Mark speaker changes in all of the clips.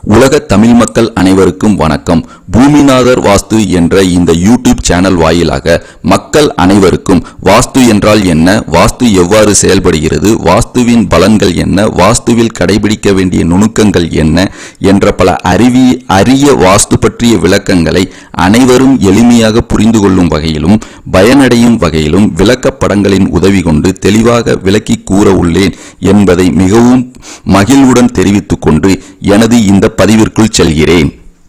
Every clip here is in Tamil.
Speaker 1: உலக தமிழ் மக்கள் அனைவருக்கும் வணக்கம் பூமிநாதர் வாஸ்து என்ற இந்த யூடியூப் சேனல் வாயிலாக மக்கள் அனைவருக்கும் வாஸ்து என்றால் என்ன வாஸ்து எவ்வாறு செயல்படுகிறது வாஸ்துவின் பலன்கள் என்ன வாஸ்துவில் கடைபிடிக்க வேண்டிய நுணுக்கங்கள் என்ன என்ற பல அறிவி அரிய வாஸ்து பற்றிய விளக்கங்களை அனைவரும் எளிமையாக புரிந்து கொள்ளும் வகையிலும் பயனடையும் வகையிலும் விளக்கப்படங்களின் உதவி கொண்டு தெளிவாக விளக்கி கூற உள்ளேன் என்பதை மிகவும் மகிழ்வுடன் தெரிவித்துக் கொண்டு எனது இந்த பதிவிற்குள் செல்கிறேன்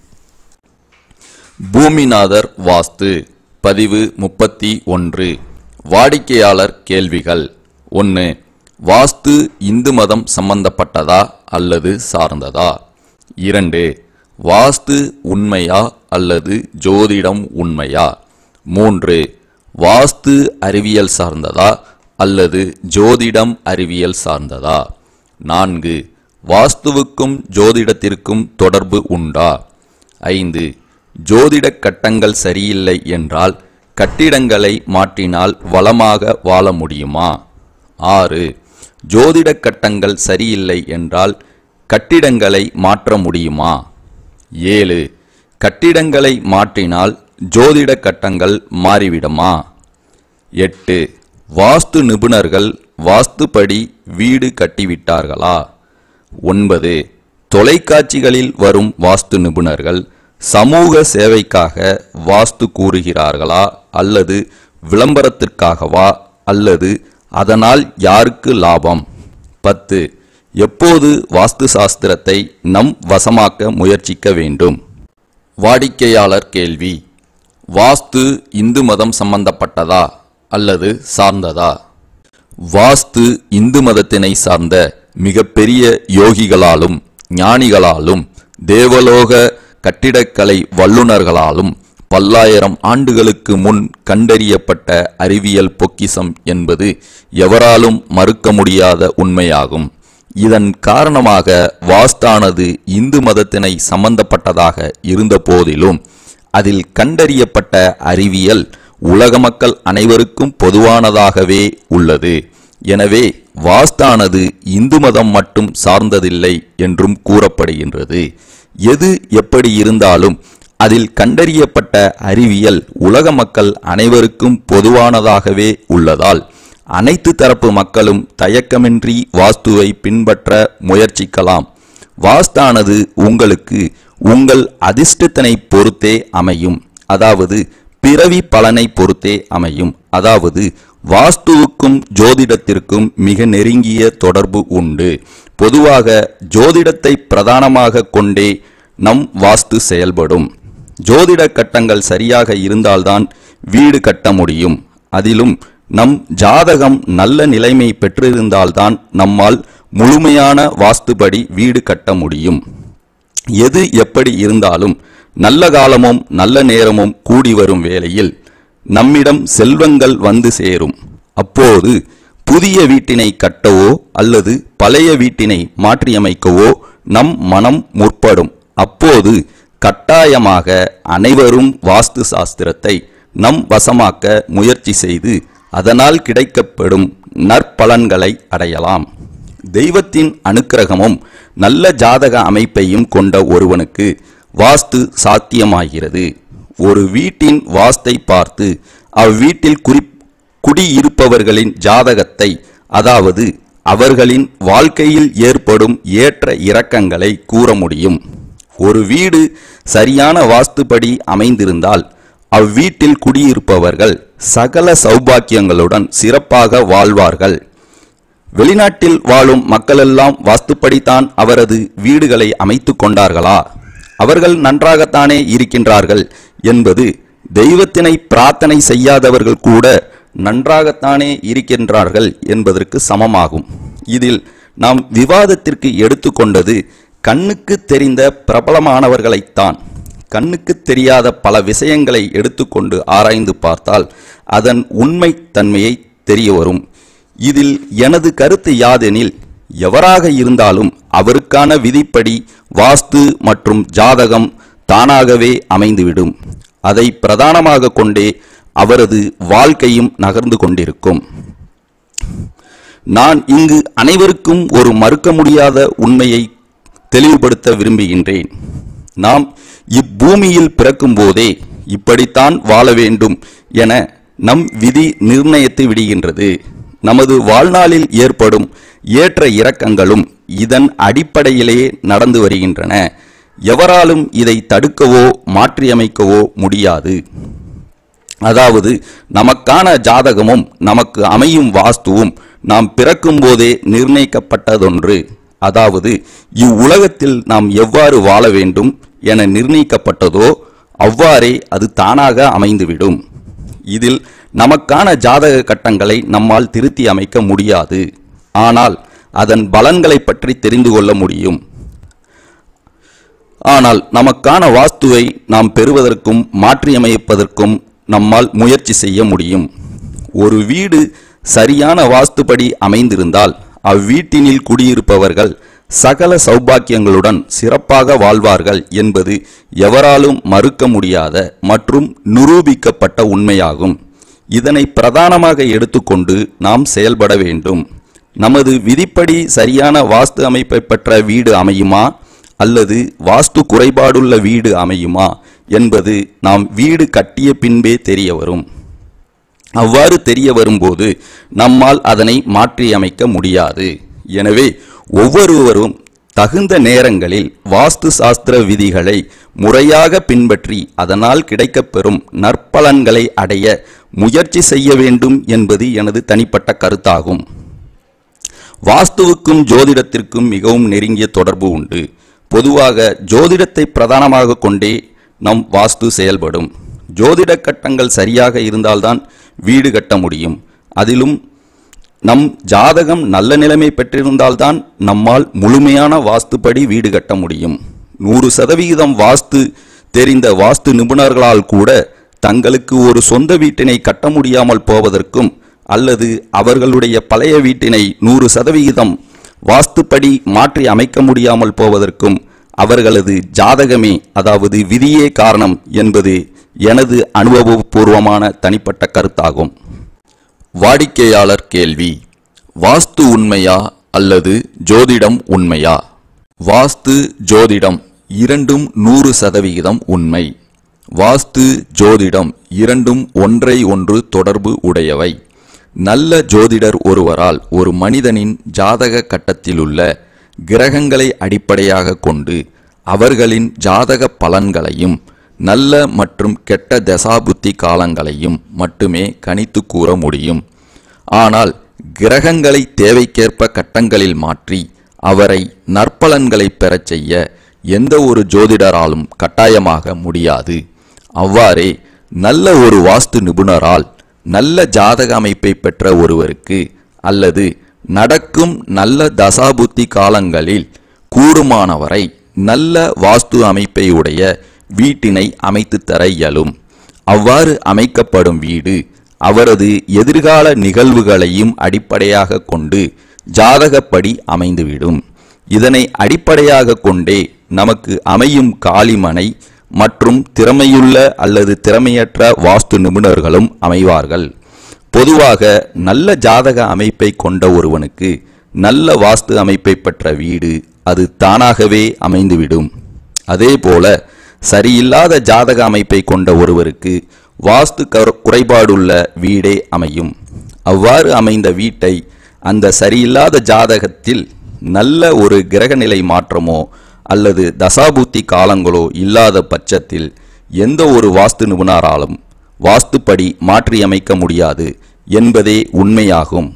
Speaker 1: பூமிநாதர் வாஸ்து பதிவு முப்பத்தி ஒன்று வாடிக்கையாளர் கேள்விகள் ஒன்று வாஸ்து இந்து மதம் சம்பந்தப்பட்டதா அல்லது சார்ந்ததா இரண்டு வாஸ்து உண்மையா அல்லது ஜோதிடம் உண்மையா மூன்று வாஸ்து அறிவியல் சார்ந்ததா அல்லது ஜோதிடம் அறிவியல் சார்ந்ததா நான்கு வாஸ்துவுக்கும் ஜோதிடத்திற்கும் தொடர்பு உண்டா ஐந்து ஜோதிட கட்டங்கள் சரியில்லை என்றால் கட்டிடங்களை மாற்றினால் வளமாக வாழ முடியுமா ஆறு ஜோதிட கட்டங்கள் சரியில்லை என்றால் கட்டிடங்களை மாற்ற முடியுமா ஏழு கட்டிடங்களை மாற்றினால் ஜோதிட கட்டங்கள் மாறிவிடுமா எட்டு வாஸ்து நிபுணர்கள் வாஸ்துப்படி வீடு கட்டிவிட்டார்களா ஒன்பது தொலைக்காட்சிகளில் வரும் வாஸ்து நிபுணர்கள் சமூக சேவைக்காக வாஸ்து கூறுகிறார்களா அல்லது விளம்பரத்திற்காகவா அல்லது அதனால் யாருக்கு லாபம் பத்து எப்போது வாஸ்து சாஸ்திரத்தை நம் வசமாக்க முயற்சிக்க வேண்டும் வாடிக்கையாளர் கேள்வி வாஸ்து இந்து மதம் சம்பந்தப்பட்டதா அல்லது சார்ந்ததா வாஸ்து இந்து மதத்தினை சார்ந்த மிகப்பெரிய யோகிகளாலும் ஞானிகளாலும் தேவலோக கட்டிடக்கலை வல்லுநர்களாலும் பல்லாயிரம் ஆண்டுகளுக்கு முன் கண்டறியப்பட்ட அறிவியல் பொக்கிசம் என்பது எவராலும் மறுக்க முடியாத உண்மையாகும் இதன் காரணமாக வாஸ்தானது இந்து மதத்தினை சம்பந்தப்பட்டதாக இருந்த போதிலும் அதில் கண்டறியப்பட்ட அறிவியல் உலக மக்கள் அனைவருக்கும் பொதுவானதாகவே உள்ளது எனவே வாஸ்தானது இந்து மதம் மட்டும் சார்ந்ததில்லை என்றும் கூறப்படுகின்றது எது எப்படி இருந்தாலும் அதில் கண்டறியப்பட்ட அறிவியல் உலக மக்கள் அனைவருக்கும் பொதுவானதாகவே உள்ளதால் அனைத்து தரப்பு மக்களும் தயக்கமின்றி வாஸ்துவை பின்பற்ற முயற்சிக்கலாம் வாஸ்தானது உங்களுக்கு உங்கள் அதிர்ஷ்டத்தினை பொறுத்தே அமையும் அதாவது பிறவி பலனை பொறுத்தே அமையும் அதாவது வாஸ்துவுக்கும் ஜோதிடத்திற்கும் மிக நெருங்கிய தொடர்பு உண்டு பொதுவாக ஜோதிடத்தை பிரதானமாக கொண்டே நம் வாஸ்து செயல்படும் ஜோதிட கட்டங்கள் சரியாக இருந்தால்தான் வீடு கட்ட முடியும் அதிலும் நம் ஜாதகம் நல்ல நிலைமை பெற்றிருந்தால்தான் நம்மால் முழுமையான வாஸ்துபடி வீடு கட்ட முடியும் எது எப்படி இருந்தாலும் நல்ல காலமும் நல்ல நேரமும் கூடி வரும் வேளையில் நம்மிடம் செல்வங்கள் வந்து சேரும் அப்போது புதிய வீட்டினை கட்டவோ அல்லது பழைய வீட்டினை மாற்றியமைக்கவோ நம் மனம் முற்படும் அப்போது கட்டாயமாக அனைவரும் வாஸ்து சாஸ்திரத்தை நம் வசமாக்க முயற்சி செய்து அதனால் கிடைக்கப்படும் நற்பலன்களை அடையலாம் தெய்வத்தின் அனுக்கிரகமும் நல்ல ஜாதக அமைப்பையும் கொண்ட ஒருவனுக்கு வாஸ்து சாத்தியமாகிறது ஒரு வீட்டின் வாஸ்தை பார்த்து அவ்வீட்டில் குறி குடியிருப்பவர்களின் ஜாதகத்தை அதாவது அவர்களின் வாழ்க்கையில் ஏற்படும் ஏற்ற இறக்கங்களை கூற முடியும் ஒரு வீடு சரியான வாஸ்துபடி அமைந்திருந்தால் அவ்வீட்டில் குடியிருப்பவர்கள் சகல சௌபாக்கியங்களுடன் சிறப்பாக வாழ்வார்கள் வெளிநாட்டில் வாழும் மக்களெல்லாம் வாஸ்துப்படித்தான் அவரது வீடுகளை அமைத்து கொண்டார்களா அவர்கள் நன்றாகத்தானே இருக்கின்றார்கள் என்பது தெய்வத்தினை பிரார்த்தனை செய்யாதவர்கள் கூட நன்றாகத்தானே இருக்கின்றார்கள் என்பதற்கு சமமாகும் இதில் நாம் விவாதத்திற்கு எடுத்துக்கொண்டது கண்ணுக்கு தெரிந்த பிரபலமானவர்களைத்தான் கண்ணுக்கு தெரியாத பல விஷயங்களை எடுத்துக்கொண்டு ஆராய்ந்து பார்த்தால் அதன் உண்மை தன்மையை தெரிய வரும் இதில் எனது கருத்து யாதெனில் எவராக இருந்தாலும் அவருக்கான விதிப்படி வாஸ்து மற்றும் ஜாதகம் தானாகவே அமைந்துவிடும் அதை பிரதானமாக கொண்டே அவரது வாழ்க்கையும் நகர்ந்து கொண்டிருக்கும் நான் இங்கு அனைவருக்கும் ஒரு மறுக்க முடியாத உண்மையை தெளிவுபடுத்த விரும்புகின்றேன் நாம் இப்பூமியில் பிறக்கும் போதே இப்படித்தான் வாழ வேண்டும் என நம் விதி நிர்ணயித்து விடுகின்றது நமது வாழ்நாளில் ஏற்படும் ஏற்ற இறக்கங்களும் இதன் அடிப்படையிலே நடந்து வருகின்றன எவராலும் இதை தடுக்கவோ மாற்றியமைக்கவோ முடியாது அதாவது நமக்கான ஜாதகமும் நமக்கு அமையும் வாஸ்துவும் நாம் பிறக்கும் போதே நிர்ணயிக்கப்பட்டதொன்று அதாவது இவ்வுலகத்தில் நாம் எவ்வாறு வாழ வேண்டும் என நிர்ணயிக்கப்பட்டதோ அவ்வாறே அது தானாக அமைந்துவிடும் இதில் நமக்கான ஜாதக கட்டங்களை நம்மால் திருத்தி அமைக்க முடியாது ஆனால் அதன் பலன்களை பற்றி தெரிந்து கொள்ள முடியும் ஆனால் நமக்கான வாஸ்துவை நாம் பெறுவதற்கும் மாற்றியமைப்பதற்கும் நம்மால் முயற்சி செய்ய முடியும் ஒரு வீடு சரியான வாஸ்துபடி அமைந்திருந்தால் அவ்வீட்டினில் குடியிருப்பவர்கள் சகல சௌபாக்கியங்களுடன் சிறப்பாக வாழ்வார்கள் என்பது எவராலும் மறுக்க முடியாத மற்றும் நிரூபிக்கப்பட்ட உண்மையாகும் இதனை பிரதானமாக எடுத்துக்கொண்டு நாம் செயல்பட வேண்டும் நமது விதிப்படி சரியான வாஸ்து அமைப்பை பெற்ற வீடு அமையுமா அல்லது வாஸ்து குறைபாடுள்ள வீடு அமையுமா என்பது நாம் வீடு கட்டிய பின்பே தெரிய வரும் அவ்வாறு தெரிய வரும்போது நம்மால் அதனை மாற்றியமைக்க முடியாது எனவே ஒவ்வொருவரும் தகுந்த நேரங்களில் வாஸ்து சாஸ்திர விதிகளை முறையாக பின்பற்றி அதனால் கிடைக்கப்பெறும் நற்பலன்களை அடைய முயற்சி செய்ய வேண்டும் என்பது எனது தனிப்பட்ட கருத்தாகும் வாஸ்துவுக்கும் ஜோதிடத்திற்கும் மிகவும் நெருங்கிய தொடர்பு உண்டு பொதுவாக ஜோதிடத்தை பிரதானமாக கொண்டே நம் வாஸ்து செயல்படும் ஜோதிட கட்டங்கள் சரியாக இருந்தால்தான் வீடு கட்ட முடியும் அதிலும் நம் ஜாதகம் நல்ல நிலைமை பெற்றிருந்தால்தான் நம்மால் முழுமையான வாஸ்துப்படி வீடு கட்ட முடியும் நூறு சதவிகிதம் வாஸ்து தெரிந்த வாஸ்து நிபுணர்களால் கூட தங்களுக்கு ஒரு சொந்த வீட்டினை கட்ட முடியாமல் போவதற்கும் அல்லது அவர்களுடைய பழைய வீட்டினை நூறு சதவிகிதம் வாஸ்துப்படி மாற்றி அமைக்க முடியாமல் போவதற்கும் அவர்களது ஜாதகமே அதாவது விதியே காரணம் என்பது எனது அனுபவபூர்வமான தனிப்பட்ட கருத்தாகும் வாடிக்கையாளர் கேள்வி வாஸ்து உண்மையா அல்லது ஜோதிடம் உண்மையா வாஸ்து ஜோதிடம் இரண்டும் நூறு சதவிகிதம் உண்மை வாஸ்து ஜோதிடம் இரண்டும் ஒன்றை ஒன்று தொடர்பு உடையவை நல்ல ஜோதிடர் ஒருவரால் ஒரு மனிதனின் ஜாதக கட்டத்திலுள்ள கிரகங்களை அடிப்படையாக கொண்டு அவர்களின் ஜாதக பலன்களையும் நல்ல மற்றும் கெட்ட தசாபுத்தி காலங்களையும் மட்டுமே கணித்து கூற முடியும் ஆனால் கிரகங்களை தேவைக்கேற்ப கட்டங்களில் மாற்றி அவரை நற்பலன்களை பெறச் செய்ய எந்த ஒரு ஜோதிடராலும் கட்டாயமாக முடியாது அவ்வாறே நல்ல ஒரு வாஸ்து நிபுணரால் நல்ல ஜாதக அமைப்பை பெற்ற ஒருவருக்கு அல்லது நடக்கும் நல்ல தசாபுத்தி காலங்களில் கூடுமானவரை நல்ல வாஸ்து அமைப்பை உடைய வீட்டினை அமைத்து தர இயலும் அவ்வாறு அமைக்கப்படும் வீடு அவரது எதிர்கால நிகழ்வுகளையும் அடிப்படையாக கொண்டு ஜாதகப்படி அமைந்துவிடும் இதனை அடிப்படையாக கொண்டே நமக்கு அமையும் காலிமனை மற்றும் திறமையுள்ள அல்லது திறமையற்ற வாஸ்து நிபுணர்களும் அமைவார்கள் பொதுவாக நல்ல ஜாதக அமைப்பை கொண்ட ஒருவனுக்கு நல்ல வாஸ்து அமைப்பை பெற்ற வீடு அது தானாகவே அமைந்துவிடும் அதேபோல சரியில்லாத ஜாதக அமைப்பை கொண்ட ஒருவருக்கு வாஸ்து கர- குறைபாடுள்ள வீடே அமையும் அவ்வாறு அமைந்த வீட்டை அந்த சரியில்லாத ஜாதகத்தில் நல்ல ஒரு கிரகநிலை மாற்றமோ அல்லது தசாபுத்தி காலங்களோ இல்லாத பட்சத்தில் எந்த ஒரு வாஸ்து நிபுணராலும் வாஸ்துப்படி மாற்றியமைக்க முடியாது என்பதே உண்மையாகும்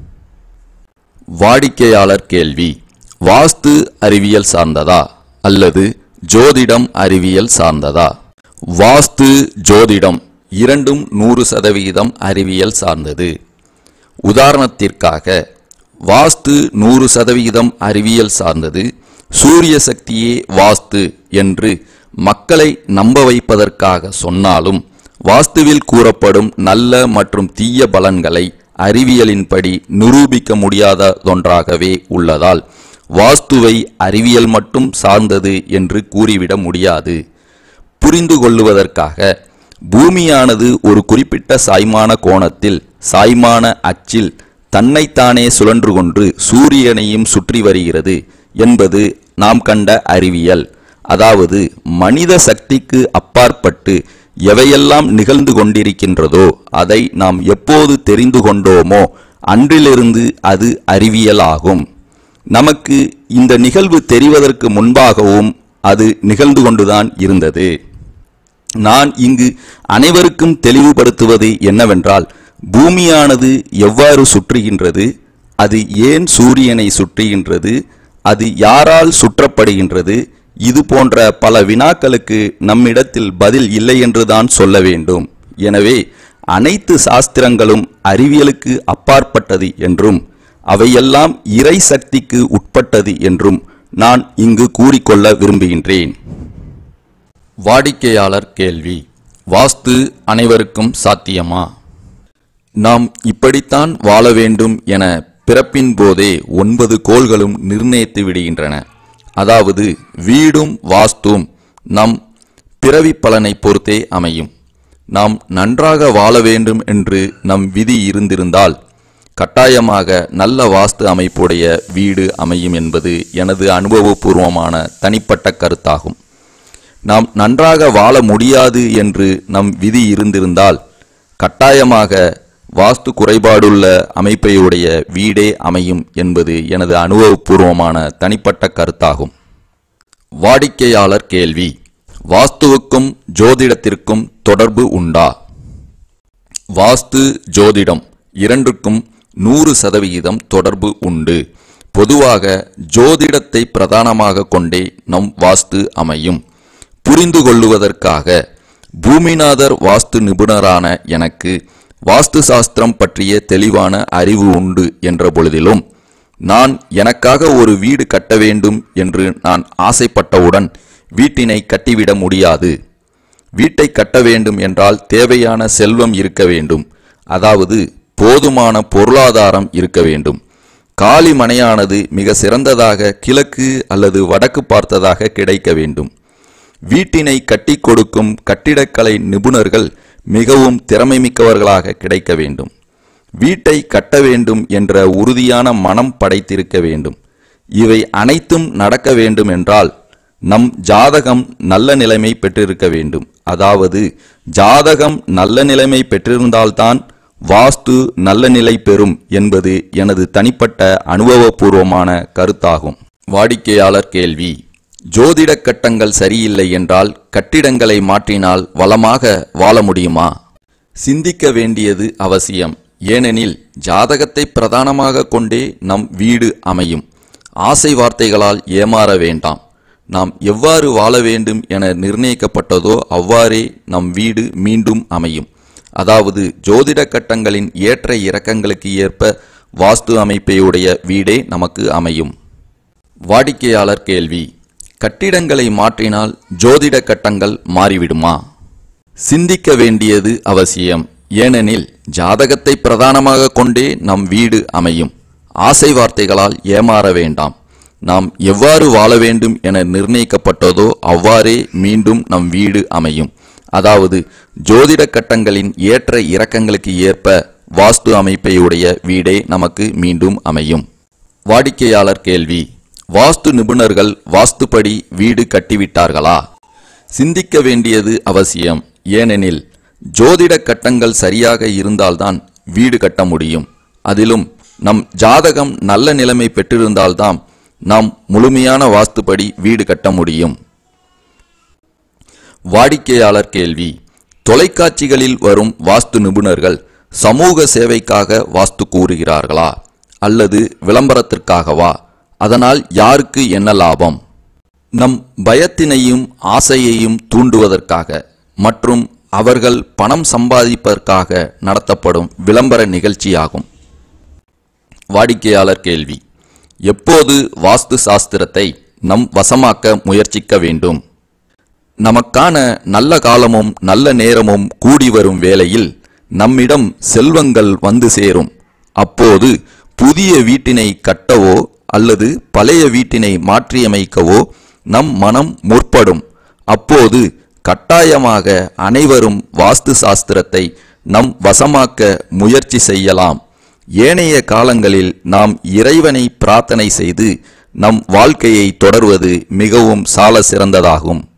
Speaker 1: வாடிக்கையாளர் கேள்வி வாஸ்து அறிவியல் சார்ந்ததா அல்லது ஜோதிடம் அறிவியல் சார்ந்ததா வாஸ்து ஜோதிடம் இரண்டும் நூறு சதவிகிதம் அறிவியல் சார்ந்தது உதாரணத்திற்காக வாஸ்து நூறு சதவிகிதம் அறிவியல் சார்ந்தது சூரிய சக்தியே வாஸ்து என்று மக்களை நம்ப வைப்பதற்காக சொன்னாலும் வாஸ்துவில் கூறப்படும் நல்ல மற்றும் தீய பலன்களை அறிவியலின்படி நிரூபிக்க முடியாததொன்றாகவே உள்ளதால் வாஸ்துவை அறிவியல் மட்டும் சார்ந்தது என்று கூறிவிட முடியாது புரிந்து கொள்ளுவதற்காக பூமியானது ஒரு குறிப்பிட்ட சாய்மான கோணத்தில் சாய்மான அச்சில் தன்னைத்தானே சுழன்று கொண்டு சூரியனையும் சுற்றி வருகிறது என்பது நாம் கண்ட அறிவியல் அதாவது மனித சக்திக்கு அப்பாற்பட்டு எவையெல்லாம் நிகழ்ந்து கொண்டிருக்கின்றதோ அதை நாம் எப்போது தெரிந்து கொண்டோமோ அன்றிலிருந்து அது அறிவியல் ஆகும் நமக்கு இந்த நிகழ்வு தெரிவதற்கு முன்பாகவும் அது நிகழ்ந்து கொண்டுதான் இருந்தது நான் இங்கு அனைவருக்கும் தெளிவுபடுத்துவது என்னவென்றால் பூமியானது எவ்வாறு சுற்றுகின்றது அது ஏன் சூரியனை சுற்றுகின்றது அது யாரால் சுற்றப்படுகின்றது இது போன்ற பல வினாக்களுக்கு நம்மிடத்தில் பதில் இல்லை என்றுதான் சொல்ல வேண்டும் எனவே அனைத்து சாஸ்திரங்களும் அறிவியலுக்கு அப்பாற்பட்டது என்றும் அவையெல்லாம் இறை சக்திக்கு உட்பட்டது என்றும் நான் இங்கு கூறிக்கொள்ள விரும்புகின்றேன் வாடிக்கையாளர் கேள்வி வாஸ்து அனைவருக்கும் சாத்தியமா நாம் இப்படித்தான் வாழ வேண்டும் என பிறப்பின் போதே ஒன்பது கோள்களும் நிர்ணயித்து விடுகின்றன அதாவது வீடும் வாஸ்துவும் நம் பிறவி பலனை பொறுத்தே அமையும் நாம் நன்றாக வாழ வேண்டும் என்று நம் விதி இருந்திருந்தால் கட்டாயமாக நல்ல வாஸ்து அமைப்புடைய வீடு அமையும் என்பது எனது அனுபவபூர்வமான தனிப்பட்ட கருத்தாகும் நாம் நன்றாக வாழ முடியாது என்று நம் விதி இருந்திருந்தால் கட்டாயமாக வாஸ்து குறைபாடுள்ள அமைப்பையுடைய வீடே அமையும் என்பது எனது அனுபவபூர்வமான தனிப்பட்ட கருத்தாகும் வாடிக்கையாளர் கேள்வி வாஸ்துவுக்கும் ஜோதிடத்திற்கும் தொடர்பு உண்டா வாஸ்து ஜோதிடம் இரண்டுக்கும் நூறு சதவிகிதம் தொடர்பு உண்டு பொதுவாக ஜோதிடத்தை பிரதானமாக கொண்டே நம் வாஸ்து அமையும் புரிந்து கொள்ளுவதற்காக பூமிநாதர் வாஸ்து நிபுணரான எனக்கு வாஸ்து சாஸ்திரம் பற்றிய தெளிவான அறிவு உண்டு என்ற பொழுதிலும் நான் எனக்காக ஒரு வீடு கட்ட வேண்டும் என்று நான் ஆசைப்பட்டவுடன் வீட்டினை கட்டிவிட முடியாது வீட்டை கட்ட வேண்டும் என்றால் தேவையான செல்வம் இருக்க வேண்டும் அதாவது போதுமான பொருளாதாரம் இருக்க வேண்டும் காலி மனையானது மிக சிறந்ததாக கிழக்கு அல்லது வடக்கு பார்த்ததாக கிடைக்க வேண்டும் வீட்டினை கட்டி கொடுக்கும் கட்டிடக்கலை நிபுணர்கள் மிகவும் திறமை மிக்கவர்களாக கிடைக்க வேண்டும் வீட்டை கட்ட வேண்டும் என்ற உறுதியான மனம் படைத்திருக்க வேண்டும் இவை அனைத்தும் நடக்க வேண்டும் என்றால் நம் ஜாதகம் நல்ல நிலைமை பெற்றிருக்க வேண்டும் அதாவது ஜாதகம் நல்ல நிலைமை பெற்றிருந்தால்தான் வாஸ்து நல்ல நிலை பெறும் என்பது எனது தனிப்பட்ட அனுபவபூர்வமான கருத்தாகும் வாடிக்கையாளர் கேள்வி ஜோதிட கட்டங்கள் சரியில்லை என்றால் கட்டிடங்களை மாற்றினால் வளமாக வாழ முடியுமா சிந்திக்க வேண்டியது அவசியம் ஏனெனில் ஜாதகத்தை பிரதானமாக கொண்டே நம் வீடு அமையும் ஆசை வார்த்தைகளால் ஏமாற வேண்டாம் நாம் எவ்வாறு வாழ வேண்டும் என நிர்ணயிக்கப்பட்டதோ அவ்வாறே நம் வீடு மீண்டும் அமையும் அதாவது ஜோதிட கட்டங்களின் ஏற்ற இறக்கங்களுக்கு ஏற்ப வாஸ்து அமைப்பையுடைய வீடே நமக்கு அமையும் வாடிக்கையாளர் கேள்வி கட்டிடங்களை மாற்றினால் ஜோதிட கட்டங்கள் மாறிவிடுமா சிந்திக்க வேண்டியது அவசியம் ஏனெனில் ஜாதகத்தை பிரதானமாக கொண்டே நம் வீடு அமையும் ஆசை வார்த்தைகளால் ஏமாற வேண்டாம் நாம் எவ்வாறு வாழ வேண்டும் என நிர்ணயிக்கப்பட்டதோ அவ்வாறே மீண்டும் நம் வீடு அமையும் அதாவது ஜோதிட கட்டங்களின் ஏற்ற இறக்கங்களுக்கு ஏற்ப வாஸ்து அமைப்பையுடைய வீடே நமக்கு மீண்டும் அமையும் வாடிக்கையாளர் கேள்வி வாஸ்து நிபுணர்கள் வாஸ்துப்படி வீடு கட்டிவிட்டார்களா சிந்திக்க வேண்டியது அவசியம் ஏனெனில் ஜோதிட கட்டங்கள் சரியாக இருந்தால்தான் வீடு கட்ட முடியும் அதிலும் நம் ஜாதகம் நல்ல நிலைமை பெற்றிருந்தால்தான் நாம் முழுமையான வாஸ்துப்படி வீடு கட்ட முடியும் வாடிக்கையாளர் கேள்வி தொலைக்காட்சிகளில் வரும் வாஸ்து நிபுணர்கள் சமூக சேவைக்காக வாஸ்து கூறுகிறார்களா அல்லது விளம்பரத்திற்காகவா அதனால் யாருக்கு என்ன லாபம் நம் பயத்தினையும் ஆசையையும் தூண்டுவதற்காக மற்றும் அவர்கள் பணம் சம்பாதிப்பதற்காக நடத்தப்படும் விளம்பர நிகழ்ச்சியாகும் வாடிக்கையாளர் கேள்வி எப்போது வாஸ்து சாஸ்திரத்தை நம் வசமாக்க முயற்சிக்க வேண்டும் நமக்கான நல்ல காலமும் நல்ல நேரமும் கூடி வரும் வேளையில் நம்மிடம் செல்வங்கள் வந்து சேரும் அப்போது புதிய வீட்டினை கட்டவோ அல்லது பழைய வீட்டினை மாற்றியமைக்கவோ நம் மனம் முற்படும் அப்போது கட்டாயமாக அனைவரும் வாஸ்து சாஸ்திரத்தை நம் வசமாக்க முயற்சி செய்யலாம் ஏனைய காலங்களில் நாம் இறைவனை பிரார்த்தனை செய்து நம் வாழ்க்கையை தொடர்வது மிகவும் சால சிறந்ததாகும்